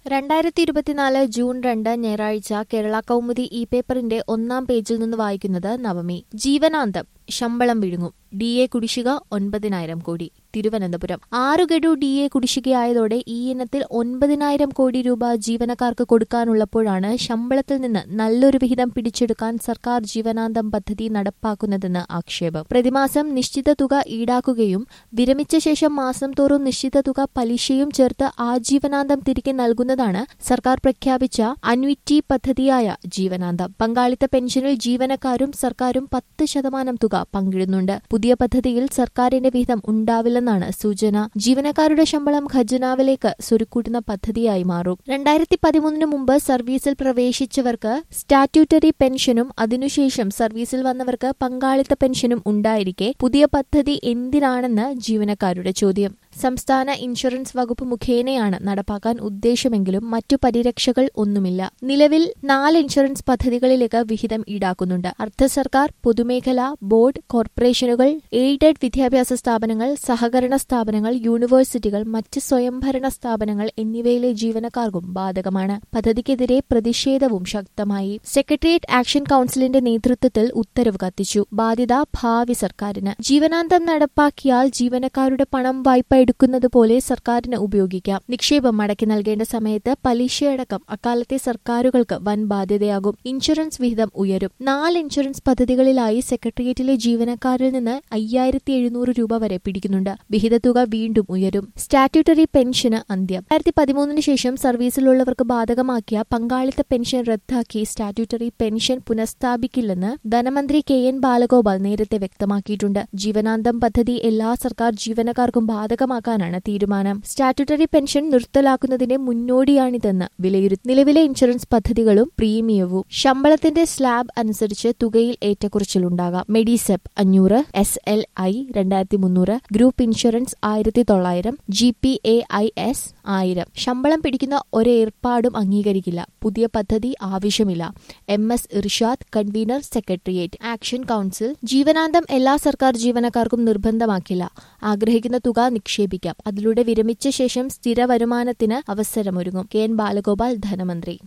രണ്ടായിരത്തി ഇരുപത്തിനാല് ജൂൺ രണ്ട് ഞായറാഴ്ച കേരള കൗമുദി ഇ പേപ്പറിന്റെ ഒന്നാം പേജിൽ നിന്ന് വായിക്കുന്നത് നവമി ജീവനാന്തം ശമ്പളം വിഴുങ്ങും ഡി എ കുടിശ്ശിക ഒൻപതിനായിരം കോടി തിരുവനന്തപുരം ആറു ഗഡു ഡി എ കുടിശ്ശികയായതോടെ ഈ ഇനത്തിൽ ഒൻപതിനായിരം കോടി രൂപ ജീവനക്കാർക്ക് കൊടുക്കാനുള്ളപ്പോഴാണ് ശമ്പളത്തിൽ നിന്ന് നല്ലൊരു വിഹിതം പിടിച്ചെടുക്കാൻ സർക്കാർ ജീവനാന്തം പദ്ധതി നടപ്പാക്കുന്നതെന്ന് ആക്ഷേപം പ്രതിമാസം നിശ്ചിത തുക ഈടാക്കുകയും വിരമിച്ച ശേഷം മാസം തോറും നിശ്ചിത തുക പലിശയും ചേർത്ത് ആജീവനാന്തം തിരികെ നൽകുന്നതാണ് സർക്കാർ പ്രഖ്യാപിച്ച അന്വിറ്റി പദ്ധതിയായ ജീവനാന്തം പങ്കാളിത്ത പെൻഷനിൽ ജീവനക്കാരും സർക്കാരും പത്ത് ശതമാനം തുക പങ്കിടുന്നുണ്ട് പുതിയ പദ്ധതിയിൽ സർക്കാരിന്റെ വിഹിതം ഉണ്ടാവില്ലെന്നാണ് സൂചന ജീവനക്കാരുടെ ശമ്പളം ഖജനാവിലേക്ക് സ്വരുക്കൂട്ടുന്ന പദ്ധതിയായി മാറും രണ്ടായിരത്തി പതിമൂന്നിന് മുമ്പ് സർവീസിൽ പ്രവേശിച്ചവർക്ക് സ്റ്റാറ്റ്യൂട്ടറി പെൻഷനും അതിനുശേഷം സർവീസിൽ വന്നവർക്ക് പങ്കാളിത്ത പെൻഷനും ഉണ്ടായിരിക്കെ പുതിയ പദ്ധതി എന്തിനാണെന്ന് ജീവനക്കാരുടെ ചോദ്യം സംസ്ഥാന ഇൻഷുറൻസ് വകുപ്പ് മുഖേനയാണ് നടപ്പാക്കാൻ ഉദ്ദേശമെങ്കിലും മറ്റു പരിരക്ഷകൾ ഒന്നുമില്ല നിലവിൽ നാല് ഇൻഷുറൻസ് പദ്ധതികളിലേക്ക് വിഹിതം ഈടാക്കുന്നുണ്ട് അർദ്ധ സർക്കാർ പൊതുമേഖല ബോർഡ് കോർപ്പറേഷനുകൾ എയ്ഡഡ് വിദ്യാഭ്യാസ സ്ഥാപനങ്ങൾ സഹകരണ സ്ഥാപനങ്ങൾ യൂണിവേഴ്സിറ്റികൾ മറ്റ് സ്വയംഭരണ സ്ഥാപനങ്ങൾ എന്നിവയിലെ ജീവനക്കാർക്കും ബാധകമാണ് പദ്ധതിക്കെതിരെ പ്രതിഷേധവും ശക്തമായി സെക്രട്ടേറിയറ്റ് ആക്ഷൻ കൌൺസിലിന്റെ നേതൃത്വത്തിൽ ഉത്തരവ് കത്തിച്ചു ബാധ്യത ഭാവി സർക്കാരിന് ജീവനാന്തം നടപ്പാക്കിയാൽ ജീവനക്കാരുടെ പണം വായ്പ എടുക്കുന്നത് പോലെ സർക്കാരിന് ഉപയോഗിക്കാം നിക്ഷേപം മടക്കി നൽകേണ്ട സമയത്ത് പലിശയടക്കം അക്കാലത്തെ സർക്കാരുകൾക്ക് വൻ ബാധ്യതയാകും ഇൻഷുറൻസ് വിഹിതം ഉയരും നാല് ഇൻഷുറൻസ് പദ്ധതികളിലായി സെക്രട്ടേറിയറ്റിലെ ജീവനക്കാരിൽ നിന്ന് അയ്യായിരത്തി എഴുന്നൂറ് രൂപ വരെ പിടിക്കുന്നുണ്ട് വിഹിതത്തുക വീണ്ടും ഉയരും സ്റ്റാറ്റ്യൂട്ടറി പെൻഷന് അന്ത്യം രണ്ടായിരത്തി പതിമൂന്നിന് ശേഷം സർവീസിലുള്ളവർക്ക് ബാധകമാക്കിയ പങ്കാളിത്ത പെൻഷൻ റദ്ദാക്കി സ്റ്റാറ്റ്യൂട്ടറി പെൻഷൻ പുനഃസ്ഥാപിക്കില്ലെന്ന് ധനമന്ത്രി കെ എൻ ബാലഗോപാൽ നേരത്തെ വ്യക്തമാക്കിയിട്ടുണ്ട് ജീവനാന്തം പദ്ധതി എല്ലാ സർക്കാർ ജീവനക്കാർക്കും ബാധകമാക്കാനാണ് തീരുമാനം സ്റ്റാറ്റ്യൂട്ടറി പെൻഷൻ നിർത്തലാക്കുന്നതിന്റെ മുന്നോടിയാണിതെന്ന് വിലയിരുത്തി നിലവിലെ ഇൻഷുറൻസ് പദ്ധതികളും പ്രീമിയവും ശമ്പളത്തിന്റെ സ്ലാബ് അനുസരിച്ച് തുകയിൽ ഏറ്റക്കുറച്ചിലുണ്ടാകാം മെഡിസെപ്പ് അഞ്ഞൂറ് എസ് എൽ ഐ രണ്ടായിരത്തി മുന്നൂറ് ഗ്രൂപ്പ് ഇൻഷുറൻസ് ആയിരത്തി തൊള്ളായിരം G P A I S ആയിരം ശമ്പളം പിടിക്കുന്ന ഒരേർപ്പാടും അംഗീകരിക്കില്ല പുതിയ പദ്ധതി ആവശ്യമില്ല M S Irshad convener secretariat action council ജീവനാന്തം എല്ലാ സർക്കാർ ജീവനക്കാർക്കും നിർബന്ധമാക്കില്ല ആഗ്രഹിക്കുന്ന തുക നിക്ഷേപിക്കാം അതിലൂടെ വിരമിച്ച ശേഷം സ്ഥിര വരുമാനത്തിന് അവസരമൊരുങ്ങും കെ എൻ ബാലഗോപാൽ ധനമന്ത്രി